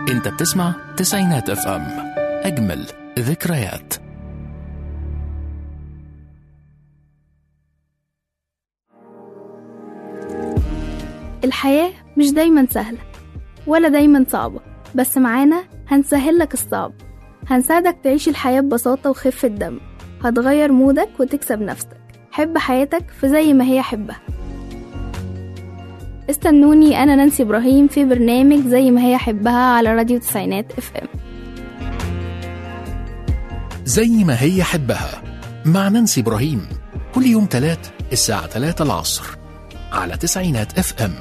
انت بتسمع تسعينات اف ام اجمل ذكريات الحياة مش دايما سهلة ولا دايما صعبة بس معانا هنسهل لك الصعب هنساعدك تعيش الحياة ببساطة وخفة دم هتغير مودك وتكسب نفسك حب حياتك في زي ما هي حبها استنوني أنا نانسي إبراهيم في برنامج زي ما هي حبها على راديو تسعينات اف ام زي ما هي حبها مع نانسي إبراهيم كل يوم تلات الساعة 3 العصر على تسعينات اف ام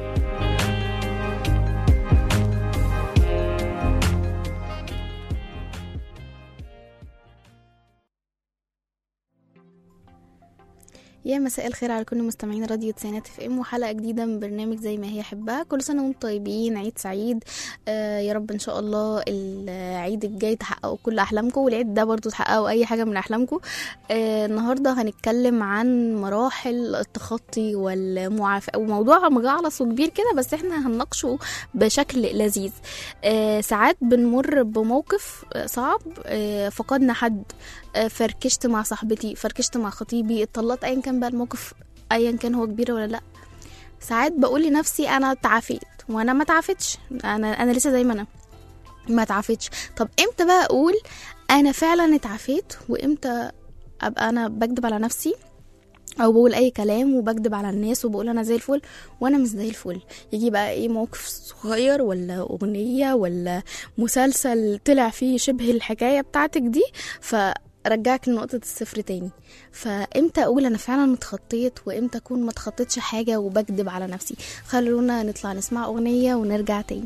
يا مساء الخير على كل مستمعين راديو تسعينات اف ام وحلقه جديده من برنامج زي ما هي حبها كل سنه وانتم طيبين عيد سعيد آه يا رب ان شاء الله العيد الجاي تحققوا كل احلامكم والعيد ده برضو تحققوا اي حاجه من احلامكم آه النهارده هنتكلم عن مراحل التخطي والمعافاه وموضوع مجعلص وكبير كده بس احنا هنناقشه بشكل لذيذ آه ساعات بنمر بموقف آه، صعب آه فقدنا حد آه، فركشت مع صاحبتي فركشت مع خطيبي اتطلقت ايا كان بقى الموقف ايا كان هو كبير ولا لا ساعات بقول لنفسي انا اتعافيت وانا ما اتعافتش انا انا لسه زي ما انا ما اتعافتش طب امتى بقى اقول انا فعلا اتعافيت وامتى ابقى انا بكدب على نفسي او بقول اي كلام وبكدب على الناس وبقول انا زي الفل وانا مش زي الفل يجي بقى ايه موقف صغير ولا اغنيه ولا مسلسل طلع فيه شبه الحكايه بتاعتك دي فرجعك لنقطة الصفر تاني فامتى اقول انا فعلا اتخطيت وامتى اكون ما اتخطيتش حاجة وبكدب على نفسي خلونا نطلع نسمع اغنية ونرجع تاني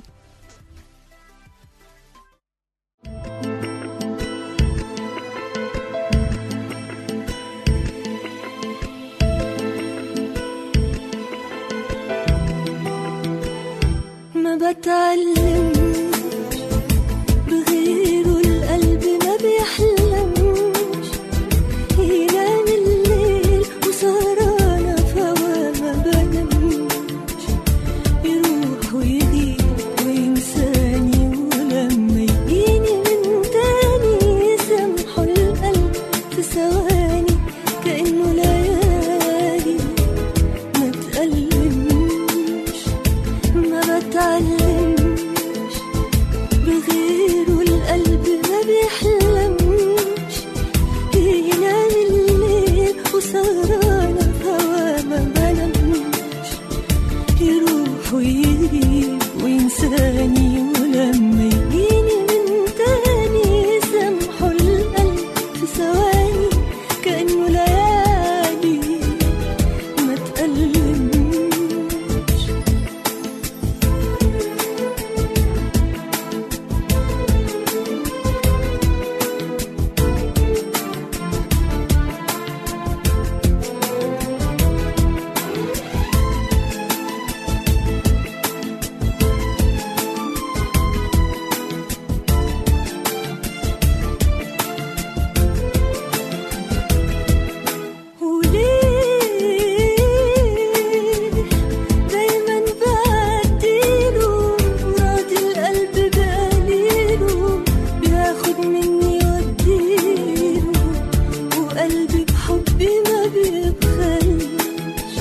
ما بتعلمش بغيره القلب ما بيحلمش ينام الليل وسهرانة في هوا ما بنامش يروح ويغيب وينساني ولما يجيني من تاني يسامحه القلب في ثواني كأنه ليالي ما تألمش ما بتعلمش بغيره القلب ما بيحلمش ينام الليل وسهرانة في هوا ما بنامش يروح ويغيب وينساني ولما يجيني من تاني يسامحه القلب في ثواني كأنه ليالي ما تألمش وليه دايما بعديله راضي القلب بقليله بياخد مني واديله وقلبي بحبي ما بيبخلش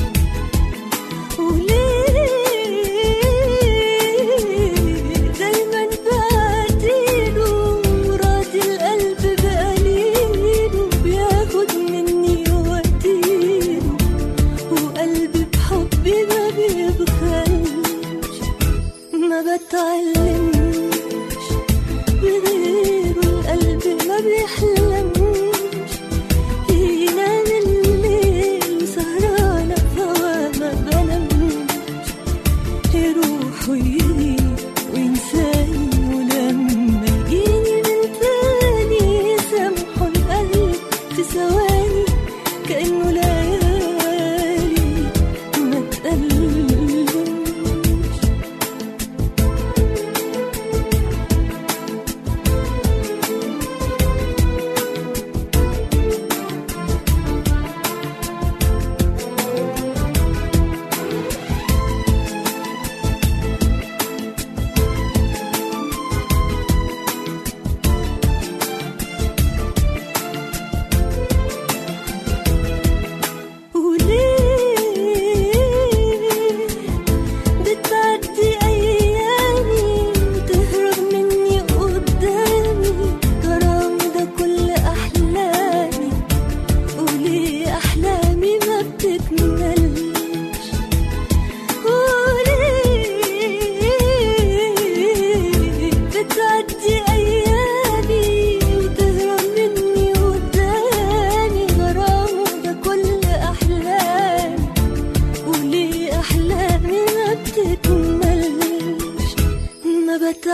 وليه دايما بعديله راضي القلب بقليله بياخد مني واديله وقلبي بحبي ما بيبخلش ما بتعلمش بغيره القلب ما بيحلمش ينام الليل سهرانة في هوا ما بنامش يروح ويغيب وينساني ولما يجيني من تاني يسامحه القلب في ثواني كأنه ليالي ما تقلمش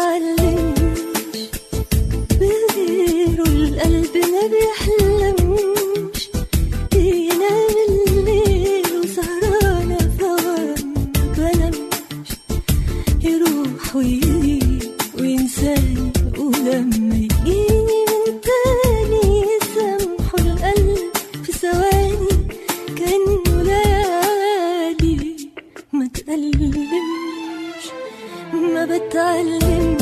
بتعلمش بغيره القلب ما بيحلمش ينام الليل وسهرانة فوام بنامش يروح ويجي وينساني ولما يجيني من تاني يسامحه القلب في ثواني كأنه ليالي ما تألمش ما بتعلمش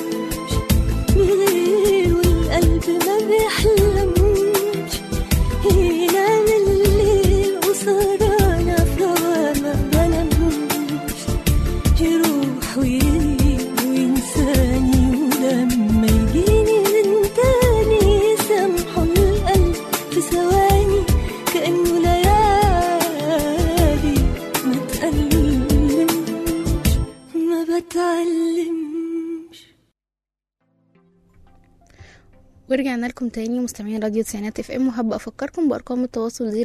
بغيره القلب ما بيحلمش ينام الليل وسهرانة في هوا ما بنامش يروح ويجي وينساني ولما يجيني من تاني يسامحه القلب في ثواني كأنه ليالي ما تألمش ما بتعلمش ورجعنا لكم تاني مستمعين راديو تسعينات اف ام وهبقى افكركم بارقام التواصل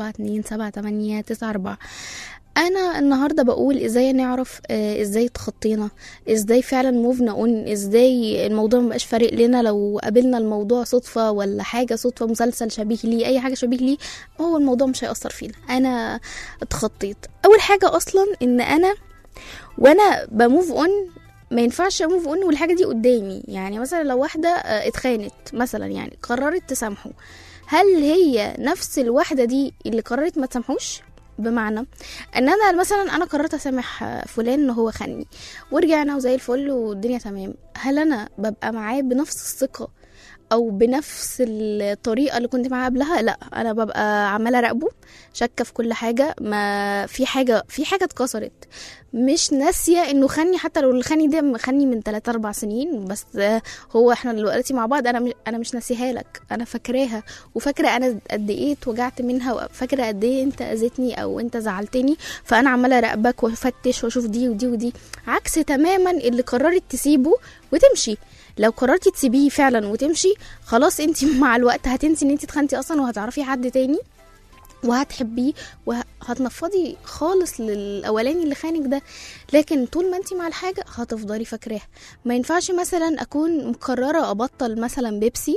014278894 انا النهارده بقول ازاي نعرف آه، ازاي تخطينا ازاي فعلا موفنا اون ازاي الموضوع مبقاش فارق لنا لو قابلنا الموضوع صدفه ولا حاجه صدفه مسلسل شبيه ليه اي حاجه شبيه ليه هو الموضوع مش هيأثر فينا انا اتخطيت اول حاجه اصلا ان انا وانا بموف اون ما ينفعش اموف اون والحاجه دي قدامي يعني مثلا لو واحده آه، اتخانت مثلا يعني قررت تسامحه هل هي نفس الواحده دي اللي قررت ما تسامحوش بمعنى ان انا مثلا انا قررت اسامح آه، فلان ان هو خاني ورجعنا وزي الفل والدنيا تمام هل انا ببقى معاه بنفس الثقه او بنفس الطريقه اللي كنت معاه قبلها لا انا ببقى عماله اراقبه شاكه في كل حاجه ما في حاجه في حاجه اتكسرت مش ناسيه انه خاني حتى لو الخاني ده خاني من 3 4 سنين بس آه، هو احنا دلوقتي مع بعض انا مش انا مش ناسيها لك انا فاكراها وفاكره انا قد ايه اتوجعت منها وفاكره قد ايه انت اذيتني او انت زعلتني فانا عماله اراقبك وافتش واشوف دي ودي ودي عكس تماما اللي قررت تسيبه وتمشي لو قررتي تسيبيه فعلا وتمشي خلاص انت مع الوقت هتنسي ان انت اتخنتي اصلا وهتعرفي حد تاني وهتحبيه وهتنفضي خالص للاولاني اللي خانك ده لكن طول ما انت مع الحاجه هتفضلي فاكراها ما ينفعش مثلا اكون مقرره ابطل مثلا بيبسي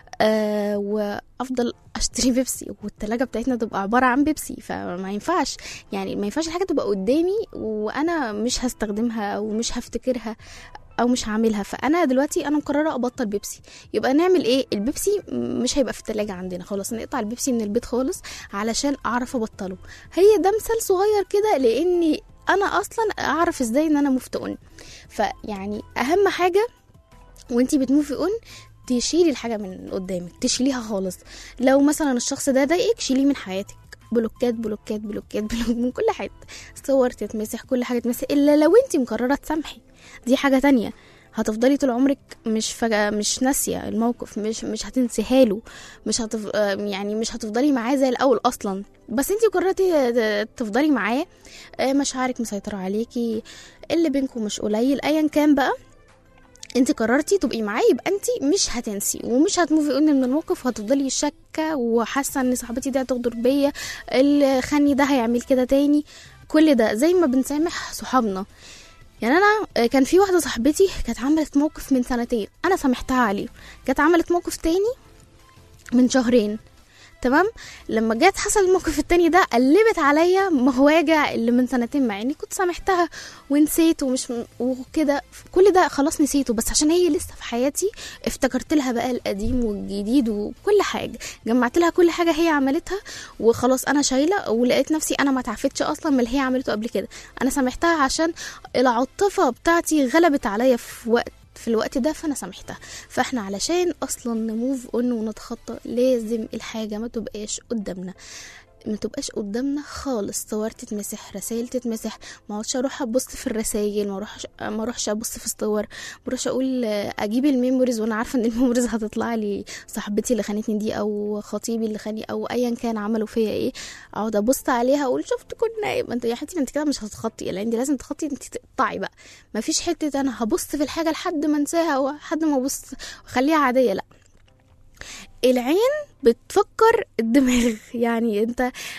آه وافضل اشتري بيبسي والتلاجة بتاعتنا تبقى عبارة عن بيبسي فما ينفعش يعني ما ينفعش الحاجة تبقى قدامي وانا مش هستخدمها او مش هفتكرها او مش هعملها فانا دلوقتي انا مقرره ابطل بيبسي يبقى نعمل ايه البيبسي مش هيبقى في التلاجة عندنا خلاص نقطع البيبسي من البيت خالص علشان اعرف ابطله هي ده مثال صغير كده لاني انا اصلا اعرف ازاي ان انا مفتقن فيعني اهم حاجه وانتي بتموفي اون تشيلي الحاجه من قدامك تشيليها خالص لو مثلا الشخص ده ضايقك شيليه من حياتك بلوكات بلوكات بلوكات بلوك من كل حته صور تتمسح كل حاجه تتمسح الا لو انت مقرره تسامحي دي حاجه تانية هتفضلي طول عمرك مش فجأة مش ناسية الموقف مش مش هتنسيها له مش هتف... يعني مش هتفضلي معاه زي الأول أصلا بس انتي قررتي ت- تفضلي معاه آه، مشاعرك مسيطرة عليكي اللي بينكم مش قليل أيا كان بقى انت قررتي تبقي معاه يبقى انت مش هتنسي ومش هتموفي اون من الموقف وهتفضلي شاكه وحاسه ان صاحبتي دي هتغدر بيا اللي خاني ده هيعمل كده تاني كل ده زي ما بنسامح صحابنا يعني انا كان في واحده صاحبتي كانت عملت موقف من سنتين انا سامحتها عليه كانت عملت موقف تاني من شهرين تمام لما جت حصل الموقف التاني ده قلبت عليا مهواجع اللي من سنتين مع اني كنت سامحتها ونسيت ومش وكده كل ده خلاص نسيته بس عشان هي لسه في حياتي افتكرت لها بقى القديم والجديد وكل حاجه جمعت لها كل حاجه هي عملتها وخلاص انا شايله ولقيت نفسي انا ما تعفتش اصلا من اللي هي عملته قبل كده انا سامحتها عشان العاطفه بتاعتي غلبت عليا في وقت في الوقت ده فانا سامحتها فاحنا علشان اصلا نموف اون ونتخطى لازم الحاجه ما تبقاش قدامنا ما تبقاش قدامنا خالص صور تتمسح رسائل تتمسح ما اقعدش اروح ابص في الرسائل ما اروحش ما اروحش ابص في الصور ما اروحش اقول آه، اجيب الميموريز وانا عارفه ان الميموريز هتطلع لي صاحبتي اللي خانتني دي او خطيبي اللي خاني او ايا كان عملوا فيا ايه اقعد ابص عليها اقول شفت كنا ايه ما انت يا حبيبتي ما انت كده مش هتخطي لان انت لازم تخطي انت تقطعي بقى ما فيش حته انا هبص في الحاجه لحد ما انساها او لحد ما ابص خليها عاديه لا العين بتفكر الدماغ يعني انت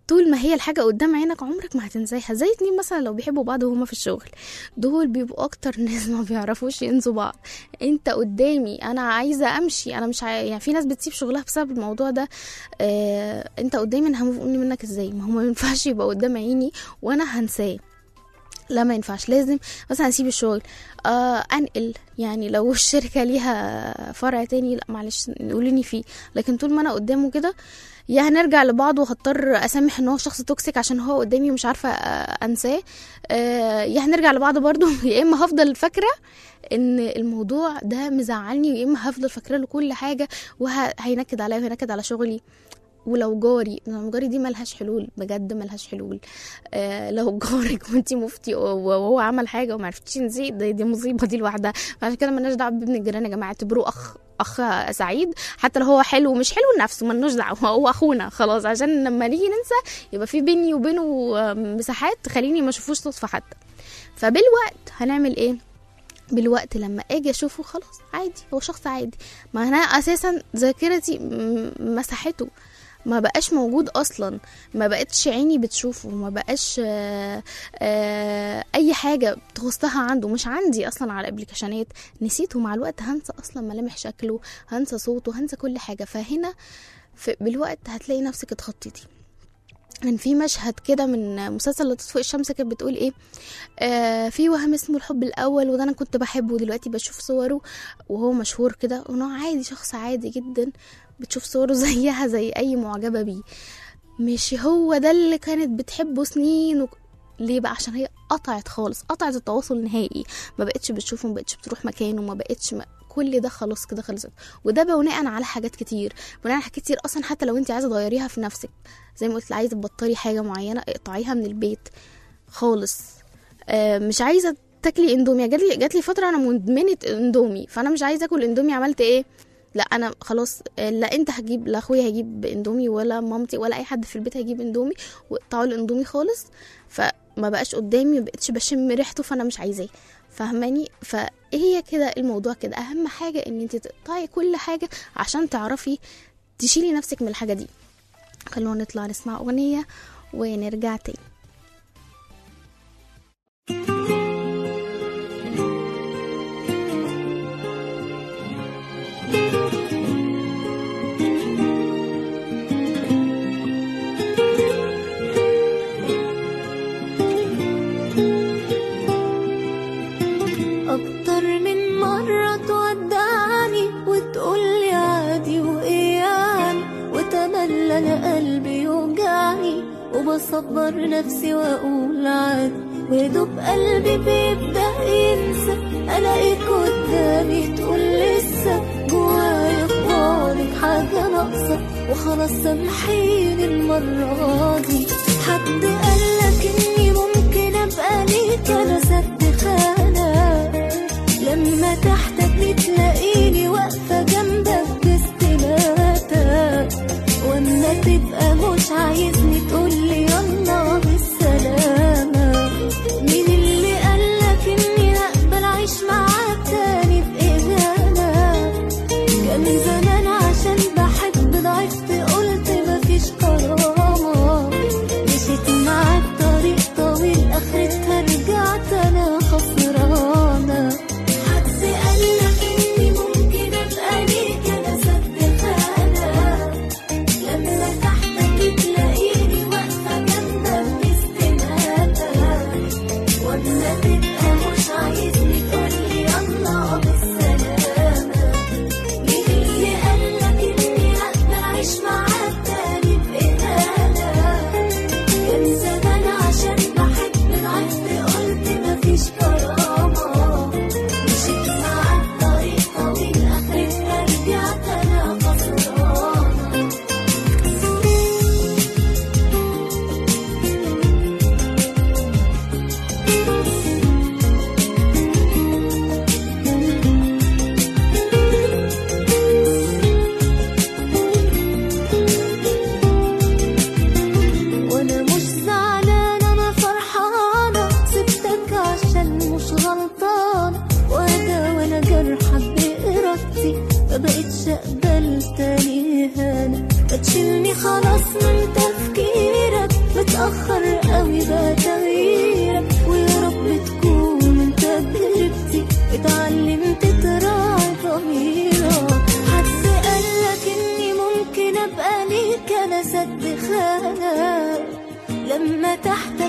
طول ما هي الحاجة قدام عينك عمرك ما هتنساها زي اتنين مثلا لو بيحبوا بعض وهما في الشغل دول بيبقوا اكتر ناس ما بيعرفوش ينسوا بعض انت قدامي انا عايزة امشي انا مش عاي... يعني في ناس بتسيب شغلها بسبب الموضوع ده آه... انت قدامي انا هموف منك ازاي ما هو ما ينفعش يبقى قدام عيني وانا هنساه لا ما ينفعش لازم مثلا اسيب الشغل آه انقل يعني لو الشركه ليها فرع تاني لا معلش نقولني فيه لكن طول ما انا قدامه كده يا هنرجع لبعض وهضطر اسامح ان هو شخص توكسيك عشان هو قدامي ومش عارفه آه، انساه آه، يا هنرجع لبعض برضو يا اما هفضل فاكره ان الموضوع ده مزعلني يا اما هفضل فاكره له كل حاجه وهينكد عليا وهينكد على شغلي ولو جاري لو جاري دي ملهاش حلول بجد ملهاش حلول آه لو جارك وانتي مفتي وهو عمل حاجه وما عرفتيش تنسيه دي, دي مصيبه دي لوحدها فعشان كده مالناش دعوه بابن الجيران يا جماعه اعتبروه اخ اخ سعيد حتى لو هو حلو ومش حلو لنفسه مالناش دعوه هو اخونا خلاص عشان لما نيجي ننسى يبقى في بيني وبينه آه، مساحات تخليني ما اشوفوش صدفه حتى فبالوقت هنعمل ايه بالوقت لما اجي اشوفه خلاص عادي هو شخص عادي ما انا اساسا ذاكرتي م- مسحته ما بقاش موجود اصلا ما بقتش عيني بتشوفه ما بقاش آه، آه، اي حاجه تخصها عنده مش عندي اصلا على الابلكيشنات نسيته مع الوقت هنسى اصلا ملامح شكله هنسى صوته هنسى كل حاجه فهنا في بالوقت هتلاقي نفسك اتخطيتي كان في مشهد كده من مسلسل لطيف فوق الشمس كانت بتقول ايه آه في وهم اسمه الحب الاول وده انا كنت بحبه ودلوقتي بشوف صوره وهو مشهور كده وانه عادي شخص عادي جدا بتشوف صوره زيها زي اي معجبه بيه مش هو ده اللي كانت بتحبه سنين و... ليه بقى عشان هي قطعت خالص قطعت التواصل نهائي ما بقتش بتشوفه ما بقتش بتروح مكانه ما بقتش ما... كل ده خلاص كده خلصت وده بناء على حاجات كتير بناء على حاجات كتير اصلا حتى لو انت عايزه تغيريها في نفسك زي ما قلت عايزه تبطلي حاجه معينه اقطعيها من البيت خالص آه مش عايزه تاكلي اندومي جات لي جات لي فتره انا مدمنه اندومي فانا مش عايزه اكل اندومي عملت ايه لا انا خلاص آه، لا انت هجيب لا اخويا هيجيب اندومي ولا مامتي ولا اي حد في البيت هيجيب اندومي وقطعوا الاندومي خالص فما بقاش قدامي ما بقتش بشم ريحته فانا مش عايزاه فاهماني فهي كده الموضوع كده اهم حاجه ان انت تقطعي كل حاجه عشان تعرفي تشيلي نفسك من الحاجه دي خلونا نطلع نسمع اغنيه ونرجع تاني أكتر من مرة تودعني وتقولي عادي وإيه يعني وتملى أنا قلبي يوجعني وبصبر نفسي وأقول عادي ويدوب قلبي بيبدأ ينسى ألاقيك قدامي تقول لسه جوايا في بالك حاجة ناقصة وخلاص سامحيني المرة دي حد قالك إني ممكن أبقى ليك أنا سد خانة لما تحتاجني تلاقيني واقفة جنبك باستماتة واما تبقى مش عايزني تقولي يلا بالسلامة مين اللي قالك اني اقبل اعيش معاك تاني بإهانة كان زمان عشان بحب ضعفت قلت مفيش كرامة مشيت معاك طريق طويل اخرتها رجعت انا خسرانة حد قالك اني ممكن ابقى ليك انا سد خانة لما تحتك تلاقيني واقفة جنبك باستماتة واما تبقى مش عايزني تقولي يلا بالسلامة مين اللي قالك اني اقبل اعيش معاك تاني بإهانة كان زمان عشان بحب ضعفت قلت مفيش كرامة مشيت معاك طريق طويل اخرتها رجعت انا خسرانة وانا مش زعلانة انا فرحانة سبتك عشان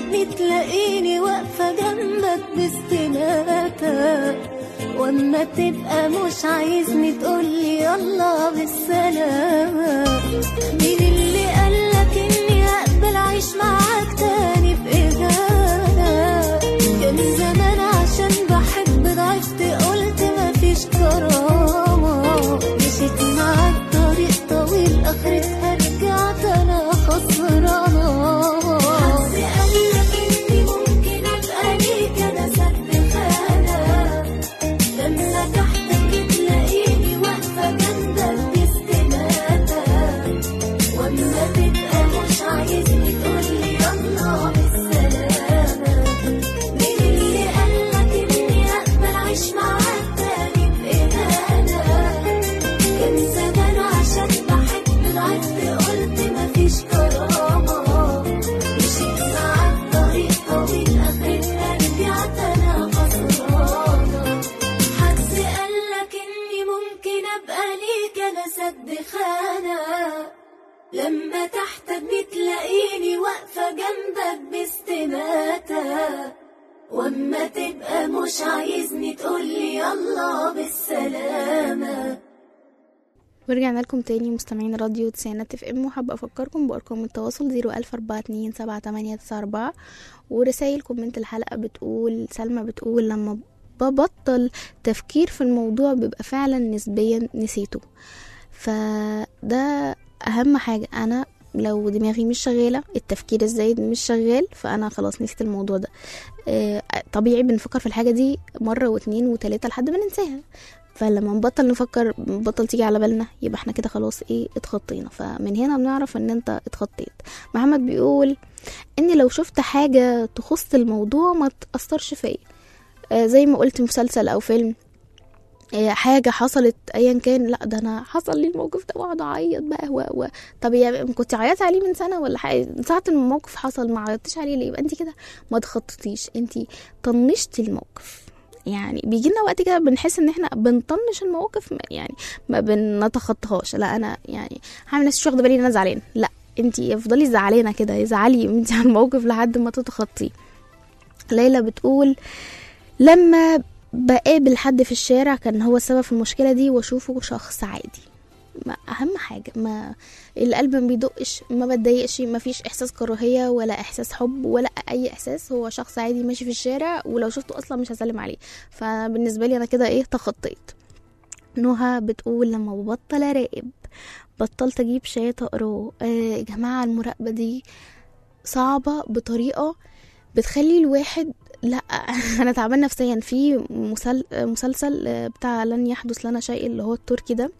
تحتاجني تلاقيني واقفة جنبك باستماتة واما تبقى مش عايزني تقولي يلا بالسلامة مين اللي قالك اني هقبل اعيش معاك تاني في ايدانا كان زمان عشان بحب ضعفت قلت مفيش كرامة مشيت معاك طريق طويل اخرتها رجعت انا خسرانة حد قالك اني ممكن ابقى ليك انا سد خانة لما تحتك تلاقيني واقفة جنبك باستماتة واما تبقى مش عايزني تقولي يلا بالسلامة مين اللي قالك اني اقبل اعيش معاك تاني بإهانة كان زمان عشان بحب ضعفت قلت مفيش كرامة مشيت معاك طريق طويل اخرتها رجعت انا خسرانة حد قالك اني ممكن ابقى ليك انا سد خانة لما تحتاج بتلاقيني واقفة جنبك باستماتة واما تبقى مش عايزني تقولي يلا بالسلامة ورجعنا لكم تاني مستمعين راديو تسعينات اف ام وحابة افكركم بارقام التواصل زيرو الف اربعة اتنين سبعة تمانية تسعة اربعة ورسايل كومنت الحلقة بتقول سلمى بتقول لما ببطل تفكير في الموضوع بيبقى فعلا نسبيا نسيته فده اهم حاجة انا لو دماغي مش شغالة التفكير الزايد مش شغال فأنا خلاص نسيت الموضوع ده آه، طبيعي بنفكر في الحاجة دي مرة واتنين وتلاتة لحد ما ننساها فلما نبطل نفكر نبطل تيجي على بالنا يبقى احنا كده خلاص ايه اتخطينا فمن هنا بنعرف ان انت اتخطيت محمد بيقول اني لو شفت حاجة تخص الموضوع ما تأثرش فيا آه، زي ما قلت مسلسل او فيلم آه، حاجة حصلت ايا كان لا ده انا حصل لي الموقف ده واقعد اعيط بقى و... و... طب يا كنت عيطت عليه من سنة ولا حاجة من ساعة ما الموقف حصل ما عيطتش عليه ليه يبقى انت كده ما تخططيش انت طنشتي الموقف يعني بيجي لنا وقت كده بنحس ان احنا بنطنش المواقف ما- يعني ما بنتخطاهاش لا انا يعني هعمل نفسي مش واخده بالي ان انا زعلانه لا انت افضلي زعلانه كده زعلي انت على الموقف لحد ما تتخطيه ليلى بتقول لما بقابل حد في الشارع كان هو السبب في المشكله دي واشوفه شخص عادي ما اهم حاجه ما القلب ما بيدقش ما بتضايقش ما فيش احساس كراهيه ولا احساس حب ولا اي احساس هو شخص عادي ماشي في الشارع ولو شفته اصلا مش هسلم عليه فبالنسبه لي انا كده ايه تخطيت نهى بتقول لما ببطل اراقب بطلت اجيب شاي اقراه آه يا جماعه المراقبه دي صعبه بطريقه بتخلي الواحد لا انا تعبان نفسيا في مسل... مسلسل آه، بتاع لن يحدث لنا شيء اللي هو التركي ده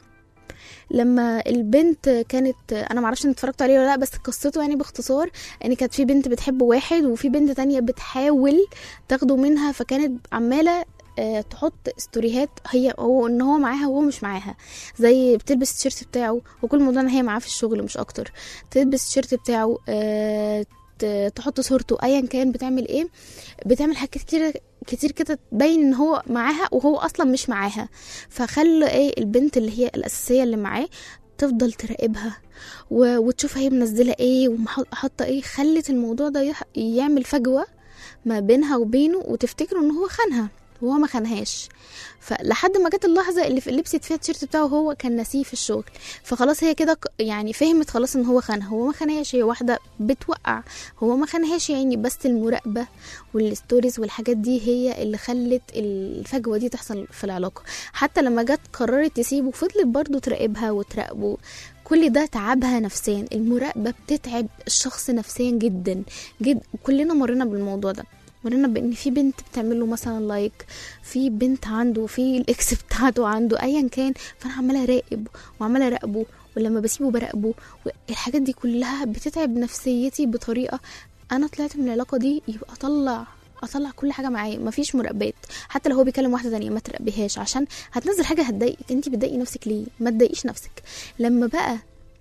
لما البنت كانت انا معرفش ان اتفرجت عليه ولا لا بس قصته يعني باختصار ان كانت في بنت بتحب واحد وفي بنت تانية بتحاول تاخده منها فكانت عماله آه، تحط ستوريهات هي هو ان هو معاها وهو مش معاها زي بتلبس التيشيرت بتاعه وكل موضوع ان هي معاه في الشغل مش اكتر تلبس التيشيرت بتاعه آه، ت- تحط صورته ايا كان بتعمل ايه بتعمل حاجات كتير كتير كده تبين ان هو معاها وهو اصلا مش معاها فخلى ايه البنت اللي هي الاساسيه اللي معاه تفضل تراقبها و... وتشوف هي منزله ايه وحاطه ايه خلت الموضوع ده يح... يعمل فجوه ما بينها وبينه وتفتكروا ان هو خانها وهو ما خانهاش فلحد ما جت اللحظه اللي في لبست فيها التيشيرت بتاعه هو كان ناسيه في الشغل فخلاص هي كده ك- يعني فهمت خلاص ان هو خانها هو ما خانهاش هي واحده بتوقع هو ما خانهاش يعني بس المراقبه والستوريز والحاجات دي هي اللي خلت الفجوه دي تحصل في العلاقه حتى لما جت قررت تسيبه فضلت برضو تراقبها وتراقبه كل ده تعبها نفسيا المراقبه بتتعب الشخص نفسيا جدا جدا كلنا مرينا بالموضوع ده مرينا بان في بنت بتعمل له مثلا لايك في بنت عنده في الاكس بتاعته عنده ايا كان فانا عماله اراقب وعماله اراقبه ولما بسيبه براقبه الحاجات دي كلها بتتعب نفسيتي بطريقه انا طلعت من العلاقه دي يبقى اطلع اطلع كل حاجه معايا مفيش مراقبات حتى لو هو بيكلم واحده تانية ما تراقبيهاش عشان هتنزل حاجه هتضايقك انت بتضايقي نفسك ليه ما تضايقيش نفسك لما بقى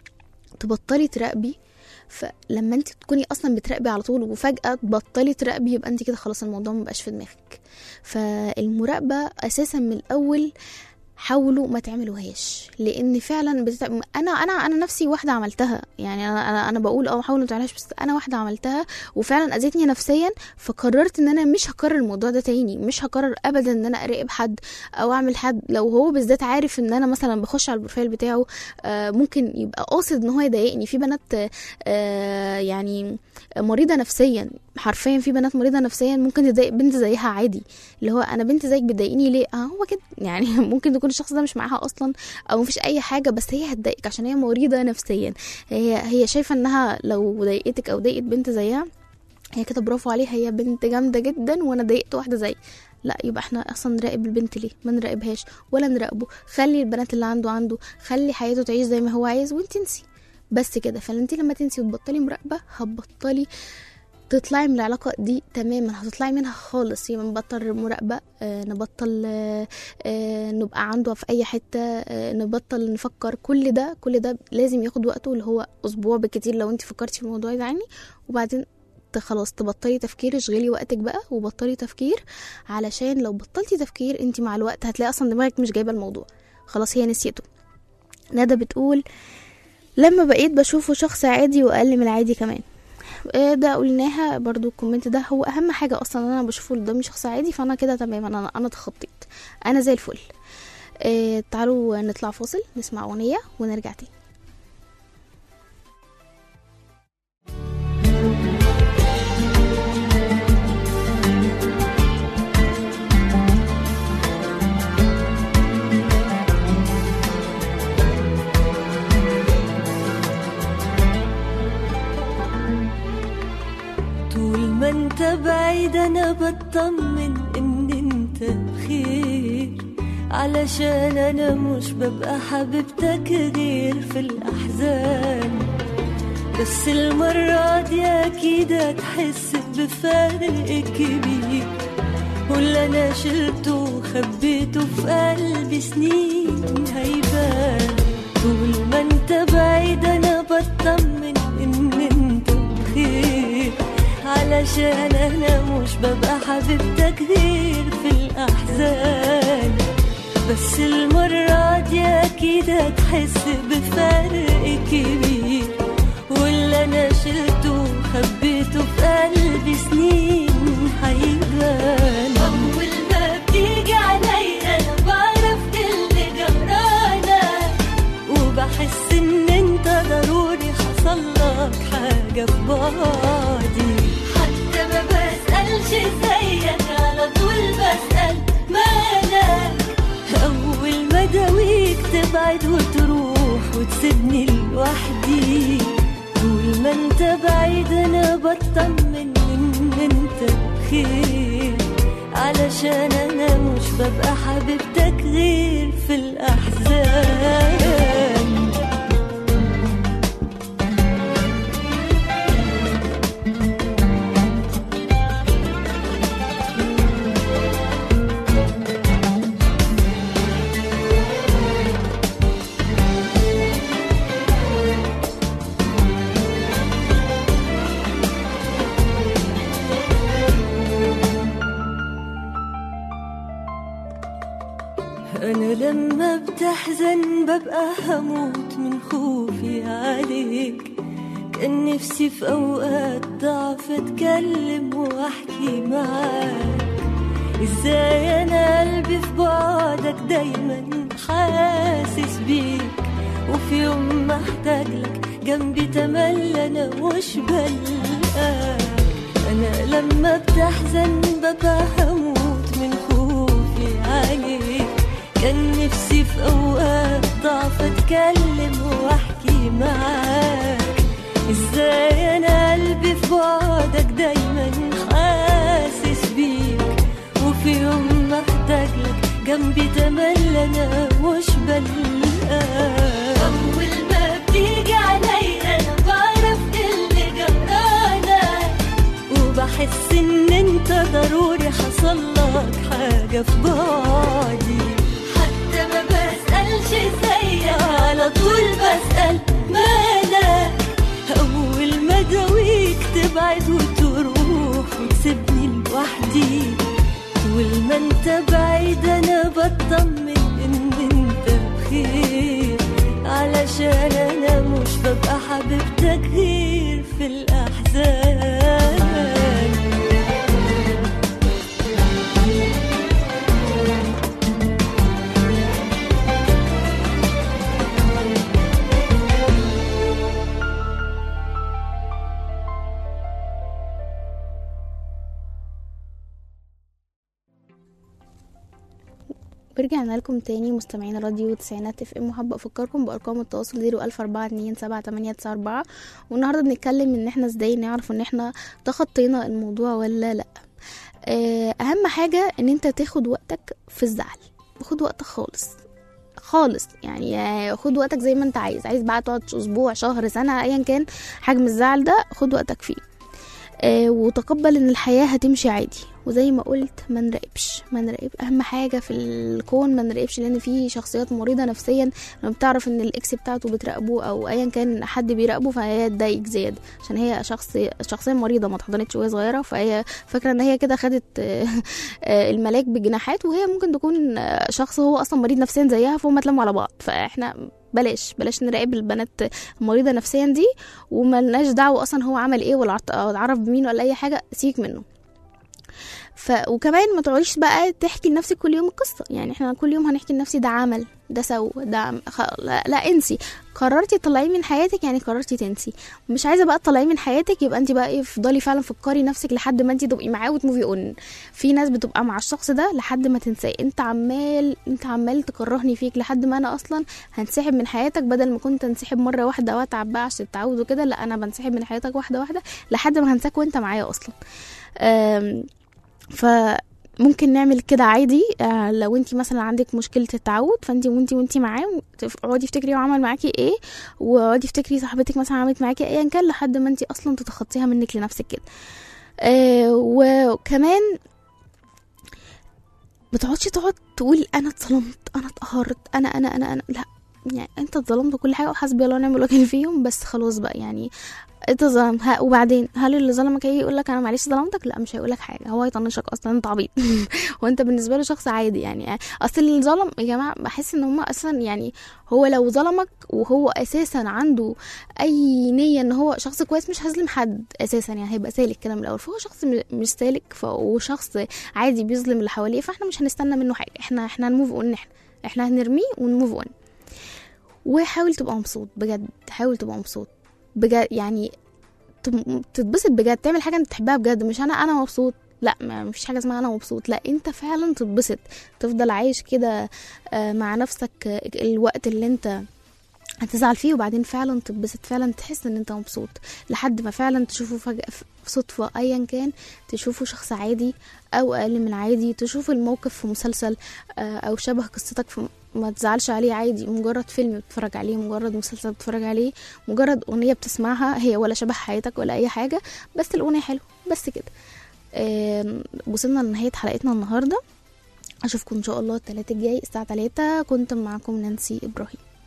تبطلي تراقبي فلما انت تكوني اصلا بتراقبي على طول وفجاه تبطلي تراقبي يبقى انت كده خلاص الموضوع مبقاش في دماغك فالمراقبه اساسا من الاول حاولوا ما تعملوهاش لان فعلا بتتع... انا انا انا نفسي واحده عملتها يعني انا انا, أنا بقول اه حاولوا ما تعملوهاش بس انا واحده عملتها وفعلا اذتني نفسيا فقررت ان انا مش هكرر الموضوع ده تاني مش هكرر ابدا ان انا اراقب حد او اعمل حد لو هو بالذات عارف ان انا مثلا بخش على البروفايل بتاعه آه ممكن يبقى قاصد ان هو يضايقني في بنات آه يعني مريضه نفسيا حرفيا في بنات مريضه نفسيا ممكن تضايق بنت زيها عادي اللي هو انا بنت زيك بتضايقني ليه اه هو كده يعني ممكن تكون الشخص ده مش معاها اصلا او مفيش اي حاجه بس هي هتضايقك عشان هي مريضه نفسيا هي هي شايفه انها لو ضايقتك او ضايقت بنت زيها هي كده برافو عليها هي بنت جامده جدا وانا ضايقت واحده زي لا يبقى احنا اصلا نراقب البنت ليه ما نراقبهاش ولا نراقبه خلي البنات اللي عنده عنده خلي حياته تعيش زي ما هو عايز وانت انسي بس كده فانت لما تنسي وتبطلي مراقبه هتبطلي تطلعي من العلاقة دي تماما هتطلعي منها خالص يبقى نبطل مراقبة آه نبطل آه آه نبقى عنده في أي حتة آه نبطل نفكر كل ده كل ده لازم ياخد وقته اللي هو أسبوع بالكتير لو انت فكرتي في الموضوع ده يعني وبعدين ت- خلاص تبطلي تفكير اشغلي وقتك بقى وبطلي تفكير علشان لو بطلتي تفكير انت مع الوقت هتلاقي اصلا دماغك مش جايبه الموضوع خلاص هي نسيته ندى بتقول لما بقيت بشوفه شخص عادي واقل من العادي كمان آه، ده قلناها برضو الكومنت ده هو اهم حاجه اصلا ان انا بشوفه اللي قدامي شخص عادي فانا كده تمام انا انا اتخطيت انا زي الفل آه، تعالوا نطلع فاصل نسمع اغنيه ونرجع تاني طول ما انت بعيد انا بطمن ان انت بخير علشان انا مش ببقى حبيبتك غير في الاحزان بس المرة دي اكيد هتحس بفرق كبير واللي انا شلته وخبيته في قلبي سنين هيبان طول ما انت بعيد انا بطمن ان انت بخير علشان انا مش ببقى حبيبتك غير في الاحزان بس المرة دي اكيد هتحس بفرق كبير واللي انا شلته وخبيته في قلبي سنين هيبان اول ما بتيجي عليا انا بعرف كل جرانا وبحس ان انت ضروري حصل لك حاجة في بعدي حتى ما بسألش زيك على طول بسأل مالك أول ما داويك تبعد وتروح وتسيبني لوحدي طول ما انت بعيد انا بطمن ان انت بخير علشان انا مش ببقى حبيبتك غير في الاحزان أنا لما بتحزن ببقى هموت من خوفي عليك كان نفسي في أوقات ضعف أتكلم وأحكي معاك إزاي أنا قلبي في بعدك دايما حاسس بيك وفي يوم محتاج لك جنبي تملى أنا مش بلقاك أنا لما بتحزن ببقى هموت من خوفي عليك كان نفسي في أوقات ضعف أتكلم وأحكي معاك إزاي أنا قلبي في بعدك دايما حاسس بيك وفي يوم محتاج لك جنبي تملى أنا مش بلقاك أول ما بتيجي عليا أنا بعرف اللي جرانا وبحس ان انت ضروري حصل لك حاجة في بعدي حتى ما بسألش زيك على طول بسأل مالك أول ما داويك تبعد وتروح وتسيبني لوحدي طول ما انت بعيد انا بطمن ان حبيبتك في الأحزان ورجعنا لكم تاني مستمعين راديو تسعينات اف ام وحابة افكركم بارقام التواصل زيرو الف اربعة اتنين سبعة تمانية تسعة اربعة والنهاردة بنتكلم ان احنا ازاي نعرف ان احنا تخطينا الموضوع ولا لا آه، اهم حاجة ان انت تاخد وقتك في الزعل خد وقتك خالص خالص يعني آه، خد وقتك زي ما انت عايز عايز بقى تقعد اسبوع شهر سنة ايا كان حجم الزعل ده خد وقتك فيه آه، وتقبل ان الحياة هتمشي عادي وزي ما قلت ما نراقبش ما نراقب اهم حاجة في الكون ما نراقبش لان في شخصيات مريضة نفسيا لما بتعرف ان الاكس بتاعته بتراقبه او ايا كان حد بيراقبه فهي تضايق زيادة عشان هي شخص شخصية مريضة ما اتحضنتش وهي صغيرة فهي فاكرة ان هي كده خدت آه، آه، الملاك بجناحات وهي ممكن تكون آه، شخص هو اصلا مريض نفسيا زيها فهم اتلموا على بعض فاحنا بلاش بلاش نراقب البنات المريضة نفسيا دي وملناش دعوة اصلا هو عمل ايه ولا عط- أو اتعرف بمين ولا اي حاجة سيبك منه ف وكمان ما تقعديش بقى تحكي لنفسك كل يوم القصه يعني احنا كل يوم هنحكي لنفسي ده عمل ده سوى ده عم- خ... لا, لا انسي قررتي تطلعيه من حياتك يعني قررتي تنسي مش عايزه بقى تطلعيه من حياتك يبقى انت بقى ايه افضلي فعلا فكري نفسك لحد ما انت تبقي معاه وتموفي اون في ناس بتبقى مع الشخص ده لحد ما تنساه انت عمال انت عمال تكرهني فيك لحد ما انا اصلا هنسحب من حياتك بدل ما كنت انسحب مره واحده واتعب بقى عشان التعود وكده لا انا بنسحب من حياتك واحده واحده لحد ما هنساك وانت معايا اصلا أم... فممكن نعمل كده عادي آه، لو انت مثلا عندك مشكله التعود فانت وانت وانت معاه تف- اقعدي افتكري هو عمل معاكي ايه واقعدي افتكري صاحبتك مثلا عملت معاكي ايا كان لحد ما انت اصلا تتخطيها منك لنفسك كده آه وكمان بتقعدش تقعد تقول انا اتظلمت انا اتقهرت انا انا انا انا لا يعني انت اتظلمت كل حاجه وحسبي الله ونعم الوكيل فيهم بس خلاص بقى يعني انت ظلم ها وبعدين هل اللي ظلمك هيجي يقول لك انا معلش ظلمتك لا مش هيقول لك حاجه هو هيطنشك اصلا انت عبيط وانت بالنسبه له شخص عادي يعني اصل اللي ظلم يا جماعه بحس ان هم اصلا يعني هو لو ظلمك وهو اساسا عنده اي نيه ان هو شخص كويس مش هيظلم حد اساسا يعني هيبقى سالك كده من الاول فهو شخص م- مش سالك ف- وشخص عادي بيظلم اللي حواليه فاحنا مش هنستنى منه حاجه احنا احنا هنموف اون احنا احنا هنرميه ونموف اون وحاول تبقى مبسوط بجد حاول تبقى مبسوط بجد يعني تم- تتبسط بجد تعمل حاجه انت بتحبها بجد مش انا انا مبسوط لا ما مفيش حاجه اسمها انا مبسوط لا انت فعلا تتبسط تفضل عايش كده آه، مع نفسك آه، الوقت اللي انت هتزعل فيه وبعدين فعلا تتبسط فعلا تحس ان انت مبسوط لحد ما فعلا تشوفه فجأة ف- صدفة ايا كان تشوفه شخص عادي او اقل من عادي تشوف الموقف في مسلسل آه، او شبه قصتك في ما تزعلش عليه عادي مجرد فيلم بتتفرج عليه مجرد مسلسل بتتفرج عليه مجرد اغنية بتسمعها هي ولا شبه حياتك ولا اي حاجة بس الاغنية حلوة بس كده آم، وصلنا لنهاية حلقتنا النهاردة اشوفكم ان شاء الله التلاتة الجاي الساعة تلاتة كنت معكم نانسي ابراهيم